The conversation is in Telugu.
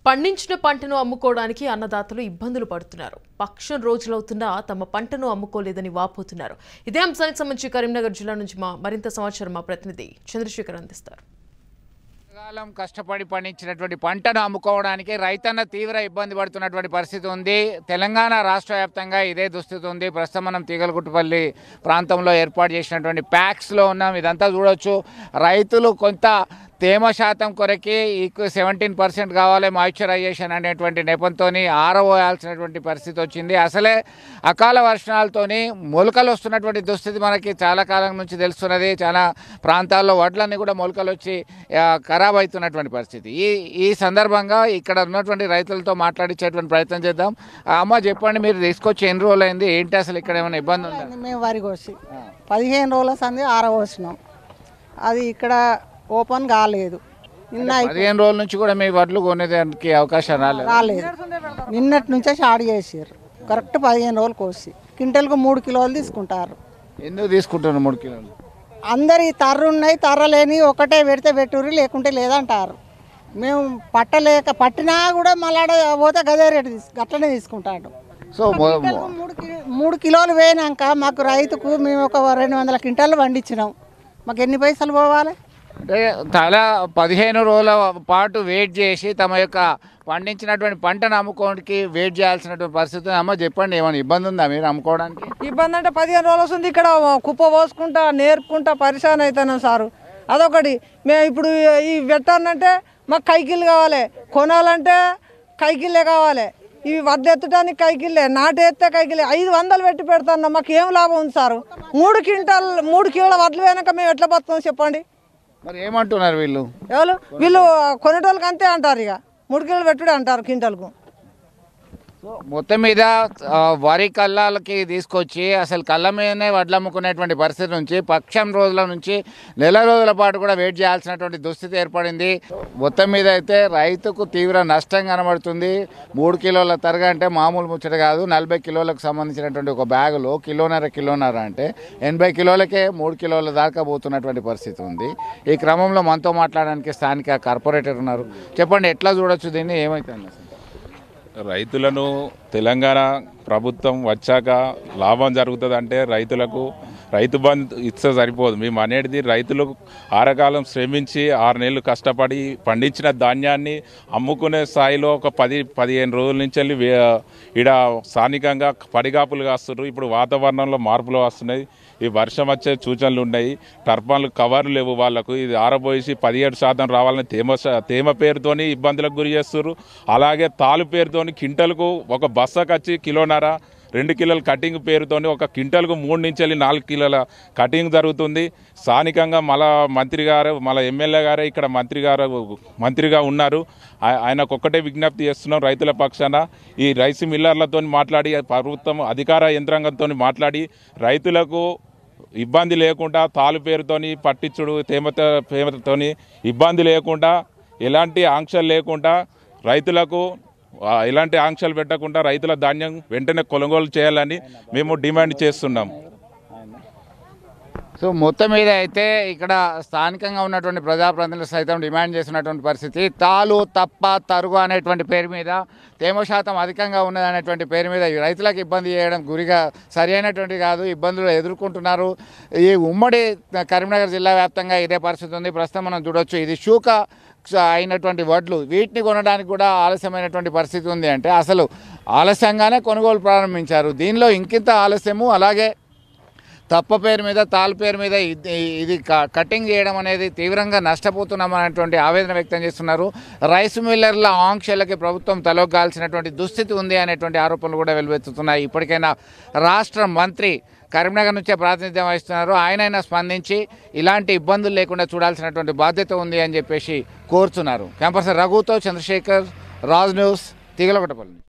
పండించిన పంటను అమ్ముకోవడానికి అన్నదాతలు ఇబ్బందులు పడుతున్నారు పక్షం రోజులవుతున్నా తమ పంటను అమ్ముకోలేదని వాపోతున్నారు ఇదే అంశానికి సంబంధించి కరీంనగర్ జిల్లా నుంచి మా మరింత సమాచారం మా ప్రతినిధి చంద్రశేఖర్ అందిస్తారు కాలం కష్టపడి పండించినటువంటి పంటను అమ్ముకోవడానికి రైతన్న తీవ్ర ఇబ్బంది పడుతున్నటువంటి పరిస్థితి ఉంది తెలంగాణ రాష్ట్ర వ్యాప్తంగా ఇదే దుస్థితి ఉంది ప్రస్తుతం మనం తీగలగుట్టుపల్లి ప్రాంతంలో ఏర్పాటు చేసినటువంటి ప్యాక్స్లో ఉన్నాం ఇదంతా చూడొచ్చు రైతులు కొంత తేమ శాతం కొరకి ఈక్వ సెవెంటీన్ పర్సెంట్ కావాలి మాయిశ్చరైజేషన్ అనేటువంటి నెపంతో ఆరబోయాల్సినటువంటి పరిస్థితి వచ్చింది అసలే అకాల వర్షాలతోని మొలకలు వస్తున్నటువంటి దుస్థితి మనకి చాలా కాలం నుంచి తెలుస్తున్నది చాలా ప్రాంతాల్లో వడ్లన్నీ కూడా మొలకలు వచ్చి ఆ, ఖరాబ్ అవుతున్నటువంటి పరిస్థితి ఈ ఈ సందర్భంగా ఇక్కడ ఉన్నటువంటి రైతులతో మాట్లాడించేటువంటి ప్రయత్నం చేద్దాం ఆ, అమ్మ చెప్పండి మీరు తీసుకొచ్చి ఎన్ని రోజులు అయింది ఏంటి అసలు ఇక్కడ ఏమైనా ఇబ్బంది ఉందా అయింది మేము వరి కోసి పదిహేను రోజుల సంది ఆరబోసినాం అది ఇక్కడ ఓపెన్ కాలేదు నిన్న అయిపో- పదిహేను రోజుల నుంచి కూడా మీ వడ్లు కొనేదానికి అవకాశం రాలేదు రాలేదు నిన్నటి నుంచే స్టార్ట్ చేసారు కరెక్ట్ పదిహేను రోజులు కోసి క్వింటల్కు మూడు కిలోలు తీసుకుంటారు ఎందుకు తీసుకుంటున్నారు మూడు కిలోలు అందరు ఈ తర్రు ఉన్నాయి తర్ర లేని ఒకటే పెడితే పెట్టుర్రి లేకుంటే లేదంటారు మేము పట్టలేక పట్టినా కూడా మళ్ళీ పోతే గదే రేటు తీసు గట్లనే తీసుకుంటాడు సో మొ- క్వింటాల్కు మూడు కి- మూడు కిలోలు వేయినాక మాకు రైతుకు మేము ఒక రెండు వందల క్వింటాలు పండించినాం మాకు ఎన్ని పైసలు పోవాలి అంటే చాలా పదిహేను రోజుల పాటు వెయిట్ చేసి తమ యొక్క పండించినటువంటి పంటను అమ్ముకోవడానికి వెయిట్ చేయాల్సినటువంటి పరిస్థితి ఉంది. అమ్మ చెప్పండి ఏమైనా ఇబ్బంది ఉందా మీరు అమ్ముకోవడానికి ఇబ్బంది అంటే పదిహేను రోజులు వస్తుంది ఇక్కడ కుప్ప పోసుకుంటా నేర్పుకుంటా పరిశాన్ అవుతున్నాం సారు అదొకటి మేము ఇప్పుడు ఈ పెట్టానంటే మాకు కైకిళ్ళు కావాలి కొనాలంటే కైకిళ్ళే కావాలి ఇవి వడ్లు ఎత్తడానికి కైకిళ్ళే నాటు ఎత్తే కైకిళ్ళే ఐదు వందలు పెట్టి పెడతాను మాకు ఏం లాభం ఉంది సారు మూడు క్వింటాల్ మూడు కిలోల వడ్లు పోయినాక మేము ఎట్లా బతుకుతాం చెప్పండి మరి ఏమంటున్నారు వీళ్ళు ఎవరు వీళ్ళు కొనేటోళ్ళకి అంతే అంటారు ఇక మూడు కిలోలు పెట్టుడే అంటారు క్వింటాల్కు మొత్తం మీద ఆ, వరి కళ్ళాలకి తీసుకొచ్చి అసలు కళ్ళ మీదనే వడ్లు అమ్ముకునేటువంటి పరిస్థితి నుంచి పక్షం రోజుల నుంచి నెల రోజుల పాటు కూడా వెయిట్ చేయాల్సినటువంటి దుస్థితి ఏర్పడింది మొత్తం మీద అయితే రైతుకు తీవ్ర నష్టం కనబడుతుంది మూడు కిలోల తరగా అంటే మామూలు ముచ్చట కాదు నలభై కిలోలకు సంబంధించినటువంటి ఒక బ్యాగులో కిలోన్నర కిలోన్నర అంటే ఎనభై కిలోలకే మూడు కిలోల దాకా పోతున్నటువంటి పరిస్థితి ఉంది ఈ క్రమంలో మనతో మాట్లాడడానికి స్థానిక కార్పొరేటర్ ఉన్నారు చెప్పండి ఎట్లా చూడొచ్చు దీన్ని ఏమైతుంది అసలు రైతులను తెలంగాణ ప్రభుత్వం వచ్చాక లాభం జరుగుతుంది అంటే రైతులకు రైతు బంధు ఇస్తే సరిపోదు మేము అనేది రైతులు ఆరకాలం శ్రమించి ఆరు నెలలు కష్టపడి పండించిన ధాన్యాన్ని అమ్ముకునే స్థాయిలో ఒక పది పదిహేను రోజుల నుంచి వెళ్ళి వే- ఈడ స్థానికంగా పడిగాపులు కాస్తున్నారు ఇప్పుడు వాతావరణంలో మార్పులు వస్తున్నాయి ఈ వర్షం వచ్చే సూచనలు ఉన్నాయి టర్పాన్లు కవర్లు లేవు వాళ్ళకు ఇది ఆరబోసి పదిహేడు శాతం రావాలని తేమ శా- తేమ పేరుతోని ఇబ్బందులకు గురి చేస్తారు అలాగే తాలు పేరుతోని కింటలకు ఒక బస్సకు వచ్చి కిలోన్నర రెండు కిలోల కటింగ్ పేరుతోని ఒక క్వింటల్కు మూడు నుంచి వెళ్ళి నాలుగు కిలోల కటింగ్ జరుగుతుంది స్థానికంగా మళ్ళా మంత్రి గారు మళ్ళా ఎమ్మెల్యే గారే ఇక్కడ మంత్రి గారు మంత్రిగా ఉన్నారు ఆ- ఆయనకు ఒక్కటే విజ్ఞప్తి చేస్తున్నాం రైతుల పక్షాన ఈ రైస్ మిల్లర్లతో మాట్లాడి ప్రభుత్వం అధికార యంత్రాంగంతో మాట్లాడి రైతులకు ఇబ్బంది లేకుండా తాలు పేరుతోని పట్టించుడు తేమత తేమతోని ఇబ్బంది లేకుండా ఎలాంటి ఆంక్షలు లేకుండా రైతులకు ఆ, ఎలాంటి ఆంక్షలు పెట్టకుండా రైతుల ధాన్యం వెంటనే కొనుగోలు చేయాలని మేము డిమాండ్ చేస్తున్నాం సో మొత్తం మీద అయితే ఇక్కడ స్థానికంగా ఉన్నటువంటి ప్రజాప్రతినిధులు సైతం డిమాండ్ చేస్తున్నటువంటి పరిస్థితి తాలు తప్ప తరుగు అనేటువంటి పేరు మీద తేమ శాతం అధికంగా ఉన్నదనేటువంటి పేరు మీద ఈ రైతులకు ఇబ్బంది చేయడం గురిగా సరి అయినటువంటి కాదు ఇబ్బందులు ఎదుర్కొంటున్నారు ఈ ఉమ్మడి కరీంనగర్ జిల్లా వ్యాప్తంగా ఇదే పరిస్థితి ఉంది ప్రస్తుతం మనం చూడొచ్చు ఇది షూక అయినటువంటి వడ్లు వీటిని కొనడానికి కూడా ఆలస్యమైనటువంటి పరిస్థితి ఉంది అంటే అసలు ఆలస్యంగానే కొనుగోలు ప్రారంభించారు దీనిలో ఇంకింత ఆలస్యము అలాగే తప్ప పేరు మీద తాల్ పేరు మీద ఇది ఇది క- కటింగ్ చేయడం అనేది తీవ్రంగా నష్టపోతున్నాం అనేటువంటి ఆవేదన వ్యక్తం చేస్తున్నారు రైస్ మిల్లర్ల ఆంక్షలకి ప్రభుత్వం తలొగ్గాల్సినటువంటి దుస్థితి ఉంది అనేటువంటి ఆరోపణలు కూడా వెలువెత్తుతున్నాయి ఇప్పటికైనా రాష్ట్ర మంత్రి కరీంనగర్ నుంచే ప్రాతినిధ్యం వహిస్తున్నారు ఆయనైనా స్పందించి ఇలాంటి ఇబ్బందులు లేకుండా చూడాల్సినటువంటి బాధ్యత ఉంది అని చెప్పేసి కోరుతున్నారు క్యాంపస్ రఘుతో చంద్రశేఖర్ రాజ్ న్యూస్ తీగలకొట్టపల్లి